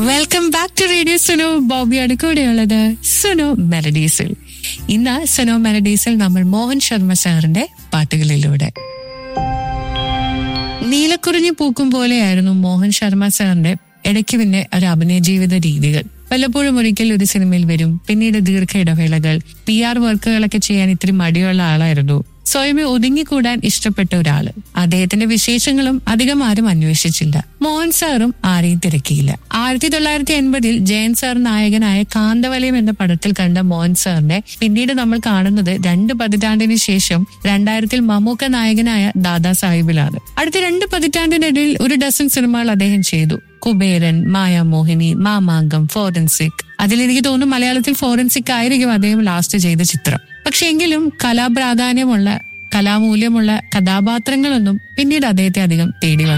welcome back to radio Suno ബോബിയാണ് കൂടെയുള്ളത് സുനോ മെലഡീസിൽ ഇന്ന് സുനോ മെലഡീസിൽ നമ്മൾ മോഹൻ ശർമ്മ സാറിന്റെ പാട്ടുകളിലൂടെ നീലക്കുറിഞ്ഞി പൂക്കും പോലെയായിരുന്നു മോഹൻ ശർമ്മ സാറിന്റെ ഇടയ്ക്ക് പിന്നെ ഒരു അഭിനയ ജീവിത രീതികൾ വല്ലപ്പോഴും ഒരിക്കൽ ഒരു സിനിമയിൽ വരും പിന്നീട് ദീർഘ ഇടവേളകൾ പി ആർ വർക്കുകളൊക്കെ ചെയ്യാൻ ഇത്തിരി മടിയുള്ള ആളായിരുന്നു സ്വയമേ ഒതുങ്ങിക്കൂടാൻ ഇഷ്ടപ്പെട്ട ഒരാള് അദ്ദേഹത്തിന്റെ വിശേഷങ്ങളും അധികം ആരും അന്വേഷിച്ചില്ല മോഹൻ സാറും ആരെയും തിരക്കിയില്ല ആയിരത്തി തൊള്ളായിരത്തി എൺപതിൽ ജയൻ സാർ നായകനായ കാന്തവലയം എന്ന പടത്തിൽ കണ്ട മോഹൻ സാറിനെ പിന്നീട് നമ്മൾ കാണുന്നത് രണ്ട് പതിറ്റാണ്ടിന് ശേഷം രണ്ടായിരത്തിൽ മമ്മൂക്ക നായകനായ ദാദാ സാഹിബിലാണ് അടുത്ത രണ്ട് പതിറ്റാണ്ടിനിടയിൽ ഒരു ഡസൻ സിനിമകൾ അദ്ദേഹം ചെയ്തു കുബേരൻ മായാമോഹിനി മാമാങ്കം ഫോറൻസിക് അതിലെനിക്ക് തോന്നുന്നു മലയാളത്തിൽ ഫോറൻസിക് ആയിരിക്കും അദ്ദേഹം ലാസ്റ്റ് ചെയ്ത ചിത്രം പക്ഷെ എങ്കിലും കലാപ്രാധാന്യമുള്ള കലാമൂല്യമുള്ള കഥാപാത്രങ്ങളൊന്നും പിന്നീട് അദ്ദേഹത്തെ അധികം തേടി വന്നു